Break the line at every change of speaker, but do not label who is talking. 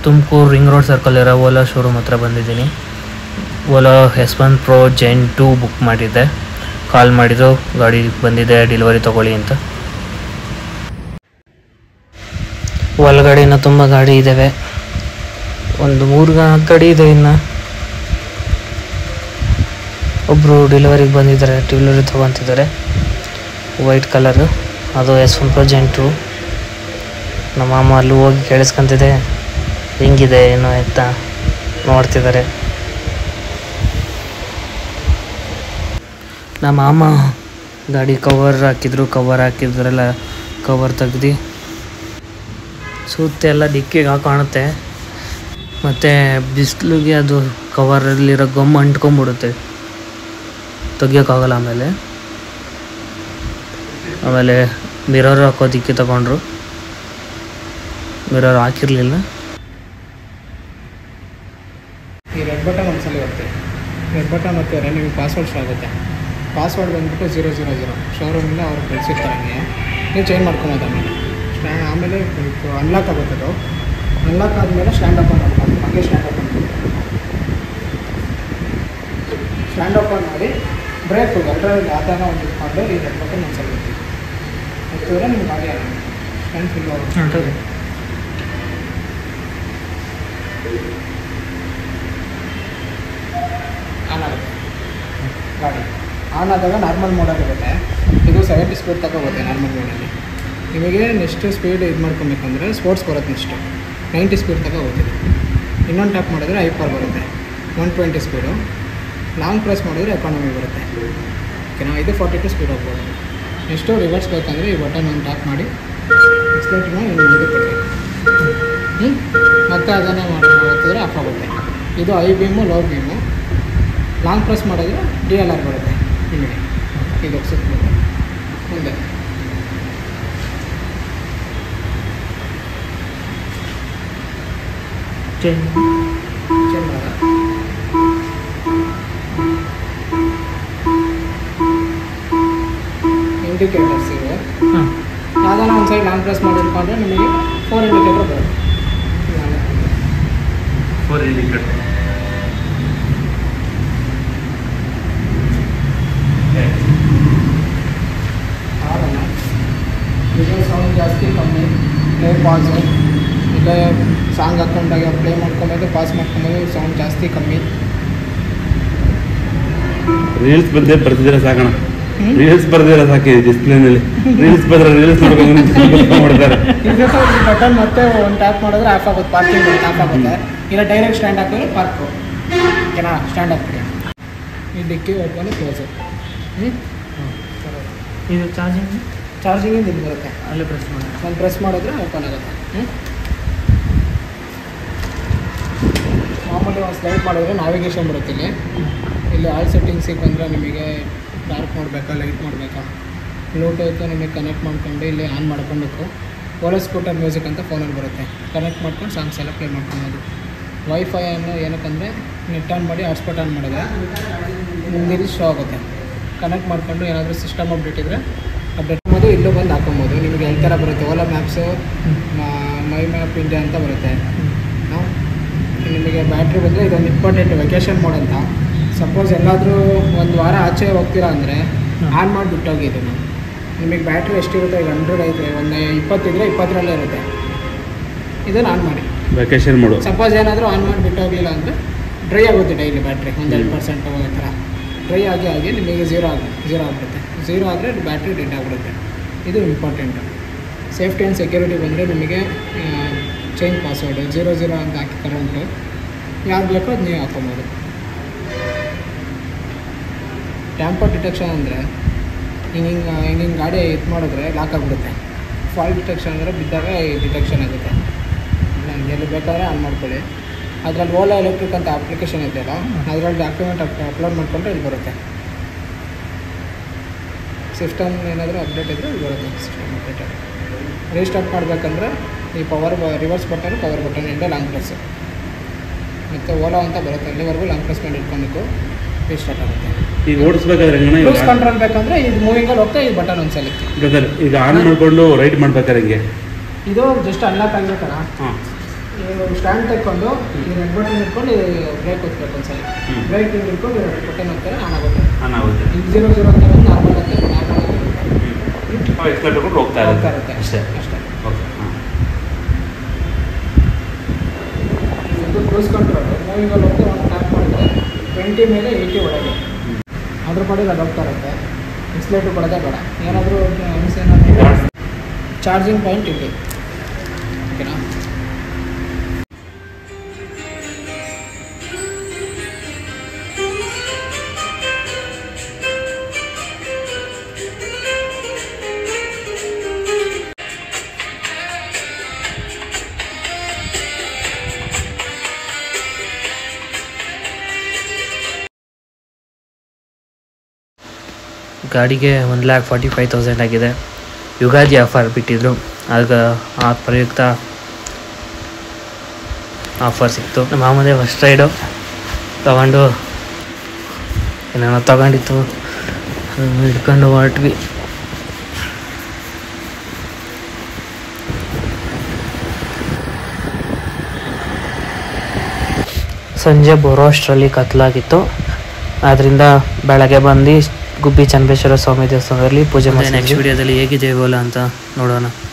Tumakuru ring road circle ಇರೋ Ola showroom ಹತ್ರ ಬಂದಿದ್ದೀನಿ Ola S one pro gen two book ಮಾಡಿದ್ದೆ ಕಾಲ್ ಮಾಡಿದ್ರು ಗಾಡಿ ಬಂದಿದೆ ಡೆಲಿವರಿ ತೊಗೊಳ್ಳಿ ಅಂತ ಒಳಗಡೆನ ತುಂಬ ಗಾಡಿ ಇದ್ದಾವೆ ಒಂದು ಮೂರು ನಾಲ್ಕು ಗಾಡಿ ಇದೆ ಇನ್ನು ಒಬ್ಬರು ಡೆಲಿವರಿಗೆ ಬಂದಿದ್ದಾರೆ ಡೆಲಿವರಿ ತೊಗೊತಿದ್ದಾರೆ ವೈಟ್ ಕಲರು ಅದು S one pro gen two ನಮ್ಮ ಮಾಮ ಅಲ್ಲಿ ಹೋಗಿ ಕೇಳಿಸ್ಕೊಂತಿದೆ ಹೆಂಗಿದೆ ಏನು ಅಂತ ನೋಡ್ತಿದ್ದಾರೆ ನಮ್ಮ ಮಾಮ ಗಾಡಿ ಕವರ್ ಹಾಕಿದ್ರು ಕವರ್ ಹಾಕಿದ್ರೆಲ್ಲ ಕವರ್ ತೆಗ್ದು ಸುತ್ತೆಲ್ಲ ಡಿಕ್ಕಿಗೆ ಹಾಕಿ ಕಾಣುತ್ತೆ ಮತ್ತು ಬಿಸಿಲಿಗೆ ಅದು ಕವರಲ್ಲಿರೋ ಗಮ್ ಅಂಟ್ಕೊಂಬಿಡುತ್ತೆ ತೆಗಿಯೋಕ್ಕಾಗಲ್ಲ ಆಮೇಲೆ ಆಮೇಲೆ ಮಿರರ್ ಹಾಕೋದಿಕ್ಕೆ ತಗೊಂಡ್ರು ಮಿರರ್ ಹಾಕಿರಲಿಲ್ಲ
ಈ ರೆಡ್ ಬಟನ್ ಒಂದ್ಸಲ ಇರುತ್ತೆ ರೆಡ್ ಬಟನ್ ಒತ್ತಿದ್ರೆ ನಿಮಗೆ ಪಾಸ್ವರ್ಡ್ ಶೋ ಆಗುತ್ತೆ ಪಾಸ್ವರ್ಡ್ ಬಂದ್ಬಿಟ್ಟು ಜೀರೋ ಜೀರೋ ಜೀರೋ ಶೋರೂಮಿಂದ ಅವ್ರು ಕಳಿಸಿರ್ತಾರೆ ಹಂಗೆ ನೀವು ಚೇಂಜ್ ಮಾಡ್ಕೊಬೋದು ಆಮೇಲೆ ಸ್ಟ್ಯಾ ಆಮೇಲೆ ಅನ್ಲಾಕ್ ಆಗುತ್ತೆ ಅದು ಅನ್ಲಾಕ್ ಆದಮೇಲೆ ಸ್ಟ್ಯಾಂಡ್ ಅಪ್ ಆನ್ ಮಾಡ್ಕೊಂಡು ಹಾಗೆ stand up on stand up on ಮಾಡಿ ಬ್ರೇಕ್ ಎರಡರಲ್ಲಿ ಆದಾಗ ಒಂದು ಇಟ್ಕೊಂಡು ಈ ರೆಡ್ ಬಟನ್ ಒಂದ್ಸಲ ಇರ್ತೀವಿ ಒತ್ತಿದ್ರೆ ನಿಮ್ಗೆ ಗಾಡಿ ಆಗುತ್ತೆ ಸ್ಟ್ಯಾಂಡ್ ಫುಲ್ ಆನ್ ಆಗುತ್ತೆ ಗಾಡಿ ಆನ್ ಆದಾಗ ನಾರ್ಮಲ್ ಮೋಡಾಗಿರುತ್ತೆ ಇದು ಸೆವೆಂಟಿ ಸ್ಪೀಡ್ ತಗೋಗುತ್ತೆ ನಾರ್ಮಲ್ ಮೋಡಲ್ಲಿ ನಿಮಗೆ ನೆಕ್ಸ್ಟ್ ಸ್ಪೀಡ್ ಇದು ಮಾಡ್ಕೊಬೇಕಂದ್ರೆ ಸ್ಪೋರ್ಟ್ಸ್ ಬರುತ್ತೆ ನೆಕ್ಸ್ಟು ನೈಂಟಿ ಸ್ಪೀಡ್ ತಗೋಗುತ್ತೆ ಇನ್ನೊಂದು ಟ್ಯಾಪ್ ಮಾಡಿದ್ರೆ ಐಪರ್ ಬರುತ್ತೆ one twenty speed long press ಮಾಡಿದ್ರೆ ಎಕಾನಮಿ ಬರುತ್ತೆ ಓಕೆನಾ ಇದು ಫಾರ್ಟಿ ಟು ಸ್ಪೀಡ್ ಹೋಗ್ಬೋದು ನೆಕ್ಸ್ಟು ರಿವರ್ಸ್ ಬೇಕಂದರೆ ಈ ಬಟನ್ ಒಂದು ಟ್ಯಾಪ್ ಮಾಡಿ ಎಕ್ಸ್ಲೇಟ್ನ ಇನ್ನು ಇದು ಕೊಡಿ ಹ್ಞೂ ಮತ್ತೆ ಅದನ್ನೇ ಮಾಡಿ ಹೊತ್ತಿದ್ರೆ ಆಫ್ ಆಗುತ್ತೆ ಇದು high beam low beam long press ಮಾಡಿದ್ರೆ ಡಿ ಎಲ್ ಆರ್ ಬರುತ್ತೆ ನಿಮಗೆ ಇದು ಸುತ್ತಲೂ ಮುಂದೆ ಚೇಂಜ್ ಮಾಡೋದ ಇಂಡಿಕೇಟರ್ಸ್ ಇವೆ
ಹಾಂ
ಯಾವ್ದಾನ ಒಂದು ಸೈಡ್ ಲಾಂಗ್ ಪ್ರೆಸ್ ಮಾಡಿ ಇಟ್ಕೊಂಡ್ರೆ ನಿಮಗೆ ಫೋರ್ ಇಂಡಿಕೇಟರ್ ಬರುತ್ತೆ
ಫೋರ್ ಇಂಡಿಕೇಟರ್
ಆರಲ್ಲ ಇದು ಸೌಂಡ್ ಜಾಸ್ತಿ ಕಮ್ಮಿ ಪ್ಲೇ ಪಾಸು ಇಲ್ಲ ಸಾಂಗ್ ಹಾಕ್ಕೊಂಡಾಗ ಪ್ಲೇ ಮಾಡ್ಕೊಬೋದು ಪಾಸ್ ಮಾಡ್ಕೊಬೋದು ಸೌಂಡ್ ಜಾಸ್ತಿ ಕಮ್ಮಿ
ರೀಲ್ಸ್ ಬಂದೇ ಬರ್ತಿದ್ರೆ ಸಾಕಣ ರೀಲ್ಸ್ ಬರ್ದಿರ ಸಾಕಿ ಡಿಸ್ಪ್ಲೇನಲ್ಲಿ ರೀಲ್ಸ್ ಬಂದ್ರೆ ರೀಲ್ಸ್ ನೋಡ್ಕೊಂಡು ಮಾಡ್ತಾರೆ
ಇದು ಬಟನ್ ಮತ್ತೆ ಒಂದು ಟ್ಯಾಪ್ ಮಾಡಿದ್ರೆ ಆಫ್ ಆಗುತ್ತೆ ಪಾರ್ಕಿಂಗ್ ಆಫ್ ಆಗುತ್ತೆ ಇಲ್ಲ ಡೈರೆಕ್ಟ್ ಸ್ಟ್ಯಾಂಡ್ ಹಾಕಿದ್ರೆ ಪಾರ್ಕು ಓಕೆನಾ ಸ್ಟ್ಯಾಂಡ್ ಹಾಕ್ಬಿಡಿ ಈ ಡಿಕ್ಕಿ ಓಪನ್ ಕ್ಲೋಸು ಹ್ಞೂ
ಇದು ಚಾರ್ಜಿಂಗ್
ಚಾರ್ಜಿಂಗಿಂದ ಇದು ಬರುತ್ತೆ
ಅಲ್ಲೇ ಪ್ರೆಸ್ ಮಾಡಿ
ಒಂದು ಪ್ರೆಸ್ ಮಾಡಿದ್ರೆ ಓಪನ್ ಆಗುತ್ತೆ ಹ್ಞೂ ಮಾಮೂಲಿ ಒಂದು ಸ್ಲೈಡ್ ಮಾಡಿದ್ರೆ ನಾವಿಗೇಷನ್ ಬರುತ್ತೆ ಇಲ್ಲಿ ಇಲ್ಲಿ ಆಲ್ ಸೆಟ್ಟಿಂಗ್ಸಿಗೆ ಬಂದರೆ ನಿಮಗೆ ಡಾರ್ಕ್ ಮಾಡಬೇಕಾ ಲೈಟ್ ಮಾಡಬೇಕಾ ಬ್ಲೂಟೂತ್ ನಿಮಗೆ ಕನೆಕ್ಟ್ ಮಾಡ್ಕೊಂಡು ಇಲ್ಲಿ ಆನ್ ಮಾಡ್ಕೊಬೇಕು ಓಲೋ ಸ್ಕೂಟರ್ ಮ್ಯೂಸಿಕ್ ಅಂತ ಫೋನಲ್ಲಿ ಬರುತ್ತೆ ಕನೆಕ್ಟ್ ಮಾಡ್ಕೊಂಡು ಸಾಂಗ್ಸ್ ಎಲ್ಲ ಪ್ಲೇ ಮಾಡ್ಕೊಬೋದು ವೈಫೈ ಅನ್ನು ಏನಕ್ಕಂದರೆ ನೆಟ್ ಆನ್ ಮಾಡಿ ಹಾಟ್ಸ್ಪಾಟ್ ಆನ್ ಮಾಡಿದ್ರೆ ನಿಮ್ಗೆ ಇಲ್ಲಿ ಶೋ ಆಗುತ್ತೆ ಕನೆಕ್ಟ್ ಮಾಡ್ಕೊಂಡು ಏನಾದರೂ ಸಿಸ್ಟಮ್ ಅಪ್ಡೇಟ್ ಇದ್ದರೆ ಅಪ್ಡೇಟ್ ಮಾಡ್ಬೋದು ಇಲ್ಲೂ ಬಂದು ಹಾಕೊಬೋದು ನಿಮಗೆ ಈ ಥರ ಬರುತ್ತೆ Ola maps my map India ಅಂತ ಬರುತ್ತೆ ಹಾ? ನಿಮಗೆ ಬ್ಯಾಟ್ರಿ ಬಂದರೆ ಇದೊಂದು ಇಂಪಾರ್ಟೆಂಟ್ ವೆಕೇಷನ್ ಮೋಡ್ ಅಂತ ಸಪೋಸ್ ಎಲ್ಲಾದರೂ ಒಂದು ವಾರ ಆಚೆ ಹೋಗ್ತೀರಾ ಅಂದರೆ ಆನ್ ಮಾಡಿ ಬಿಟ್ಟೋಗಿ ಇದನ್ನು ನಿಮಗೆ ಬ್ಯಾಟ್ರಿ ಎಷ್ಟಿರುತ್ತೆ ಈಗ ಹಂಡ್ರೆಡ್ ಐತೆ ಒಂದು ಇಪ್ಪತ್ತಿದ್ರೆ ಇಪ್ಪತ್ತರಲ್ಲೇ ಇರುತ್ತೆ ಇದನ್ನು ಆನ್ ಮಾಡಿ
ವೆಕೇಶನ್ ಮಾಡು
ಸಪೋಸ್ ಏನಾದರೂ ಆನ್ ಮಾಡಿ ಬಿಟ್ಟೋಗಲಿಲ್ಲ ಅಂದರೆ ಡ್ರೈ ಆಗುತ್ತೆ ಡೈಲಿ ಬ್ಯಾಟ್ರಿ ಒಂದು ಎರಡು ಪರ್ಸೆಂಟ್ ಹೋಗೋ ಥರ ಡ್ರೈ ಆಗಿ ಆಗಿ ನಿಮಗೆ ಝೀರೋ ಆಗಿ ಝೀರೋ ಆಗಿಬಿಡುತ್ತೆ ಝೀರೋ ಆದರೆ ಬ್ಯಾಟ್ರಿ ಡೆಡ್ ಆಗಿಬಿಡುತ್ತೆ ಇದು ಇಂಪಾರ್ಟೆಂಟ್ ಸೇಫ್ಟಿ ಆ್ಯಂಡ್ ಸೆಕ್ಯೂರಿಟಿ ಬಂದರೆ ನಿಮಗೆ ಚೇಂಜ್ ಪಾಸ್ವರ್ಡು ಜೀರೋ ಜೀರೋ ಅಂತ ಹಾಕಿ ಕರೆಂಟು ಯಾರು ಬೇಕೋ ಅದು ನೀವು ಹಾಕೊಬೋದು ಟ್ಯಾಂಪರ್ ಡಿಟೆಕ್ಷನ್ ಅಂದರೆ ಹಿಂಗೆ ಹಿಂಗೆ ಹಿಂಗೆ ಹಿಂಗೆ ಗಾಡಿ ಇದು ಮಾಡಿದ್ರೆ ಲಾಕ್ ಆಗಿಬಿಡುತ್ತೆ ಫಾಲ್ಟ್ ಡಿಟೆಕ್ಷನ್ ಅಂದರೆ ಬಿದ್ದಾಗ ಡಿಟೆಕ್ಷನ್ ಆಗುತ್ತೆ ನನಗೆ ಎಲ್ಲಿ ಬೇಕಾದ್ರೆ ಆನ್ ಮಾಡ್ಕೊಳ್ಳಿ ಅದರಲ್ಲಿ ಓಲಾ ಎಲೆಕ್ಟ್ರಿಕ್ ಅಂತ ಅಪ್ಲಿಕೇಶನ್ ಇದೆಯಲ್ಲ ಅದರಲ್ಲಿ ಡಾಕ್ಯುಮೆಂಟ್ ಅಪ್ಲೋಡ್ ಮಾಡಿಕೊಂಡ್ರೆ ಇಲ್ಲಿ ಬರುತ್ತೆ ಸಿಸ್ಟಮ್ ಏನಾದರೂ ಅಪ್ಡೇಟ್ ಇದ್ದರೆ ಇಲ್ಲಿ ಬರುತ್ತೆ ಸಿಸ್ಟಮ್ ಅಪ್ಡೇಟ್ ರೀಸ್ಟಾರ್ಟ್ ಮಾಡಬೇಕಂದ್ರೆ ಈ power reverse button power button ಇಂದ ಲಾಂಗ್ ಪ್ರೆಸ್ ಮತ್ತು ಓಲಾ ಅಂತ ಬರುತ್ತೆ ಅಲ್ಲಿವರೆಗೂ ಲಾಂಗ್ ಪ್ರೆಸ್ ಮಾಡಿ ಇಟ್ಕೊಬೇಕು ರೀಸ್ಟಾರ್ಟ್ ಆಗುತ್ತೆ
ಈಗ ಓಡಿಸ್ಬೇಕಾದ್ರೆ ಹೆಂಗಣ್ಣ
ಕ್ರೂಸ್
ಇವಾಗ
ಕಂಟ್ರೋಲ್ ಬೇಕಂದ್ರೆ ಇದು ಮೂವಿಂಗಲ್ಲಿ ಹೋಗ್ತಾ ಈ ಬಟನ್ ಒಂದ್ಸಲ
ಬ್ರದರ್ ಈಗ ಆನ್ ಮಾಡ್ಕೊಂಡು ರೈಡ್ ಮಾಡ್ಬೇಕಾದ್ರೆ ಹೆಂಗೆ
ಇದು ಜಸ್ಟ್ ಅನ್ಲಾಕ್ ಆಗಿರುತ್ತಲ್ಲ
ಹಾಂ
ನೀವು ಸ್ಟ್ಯಾಂಡ್ ತಗೊಂಡು ಈ ರೆಡ್ ಬಟನ್ ಇಟ್ಕೊಂಡು ಬ್ರೇಕ್ ಒತ್ತಬೇಕು ಒಂದ್ಸಲಿ
ಹ್ಮ್.
ಬ್ರೇಕ್ ಹಿಂಗೆ ಇಟ್ಕೊಂಡು ಬಟನ್ ಹೋಗ್ತಾರೆ ಆನ್ ಆಗುತ್ತೆ
ಆನ್ ಆಗುತ್ತೆ
ಈಗ ಜೀರೋ ಜೀರೋ ಅಂತ ನಾರ್ಮಲ್ ಆಗುತ್ತೆ ನಾರ್ಮಲ್ ಆಗುತ್ತೆ
ಅವು ಎಕ್ಸ್ಲೇಟರ್ ಕೊಟ್ಟು ಹೋಗ್ತಾ
ಹೋಗ್ತಾ
ಇರುತ್ತೆ
ಇರುತ್ತೆ
ಅಷ್ಟೇ
ಅಷ್ಟೇ
ಓಕೆ ಹಾಂ
ಇದು ಕ್ರೂಸ್ ಕಂಟ್ರೋಲ್ ಮೂವಿಂಗಲ್ಲಿ ಹೋಗ್ತಾ ಒಂದು ಟ್ಯಾಪ್ ಮಾಡಿದ್ರೆ ಟ್ವೆಂಟಿ ಮೇಲೆ ಏಯ್ಟಿ ಒಳಗೆ ಅದ್ರ ಪಾಡಿಗೆ ಅದು ಹೋಗ್ತಾ ಇರುತ್ತೆ ಎಕ್ಸ್ಲೇಟು ಕೊಡೋದೇ ಬೇಡ ಏನಾದರೂ ಮಿಸ್ ಏನಾದರೂ ಚಾರ್ಜಿಂಗ್ ಪಾಯಿಂಟ್ ಇಲ್ಲಿ ಓಕೆನಾ
ಗಾಡಿಗೆ ಒಂದು ಲ್ಯಾಕ್ ಫಾರ್ಟಿ ಫೈವ್ ತೌಸಂಡ್ ಆಗಿದೆ ಯುಗಾದಿ ಆಫರ್ ಬಿಟ್ಟಿದ್ರು ಆಗ ಆ ಪ್ರಯುಕ್ತ ಆಫರ್ ಸಿಕ್ತು ನಮ್ಮ ಮಾಮದೇ ಫಸ್ಟ್ ರೈಡು ತಗೊಂಡು ಏನೇನೋ ತಗೊಂಡಿತ್ತು ಅದನ್ನ ಹಿಡ್ಕೊಂಡು ಹೊರಟ್ವಿ ಸಂಜೆ ಬರೋ ಅಷ್ಟರಲ್ಲಿ ಕತ್ಲಾಗಿತ್ತು ಆದ್ದರಿಂದ ಬೆಳಗ್ಗೆ ಬಂದು ಗುಬ್ಬಿ ಚನ್ನಬೇಶ್ವರ ಸ್ವಾಮಿ ದೇವಸ್ಥಾನದಲ್ಲಿ ಪೂಜೆ ಮಾಡಿ ನೆಕ್ಸ್ಟ್ ವಿಡಿಯೋದಲ್ಲಿ ಹೇಗಿದೆ ಗೋಲ ಅಂತ ನೋಡೋಣ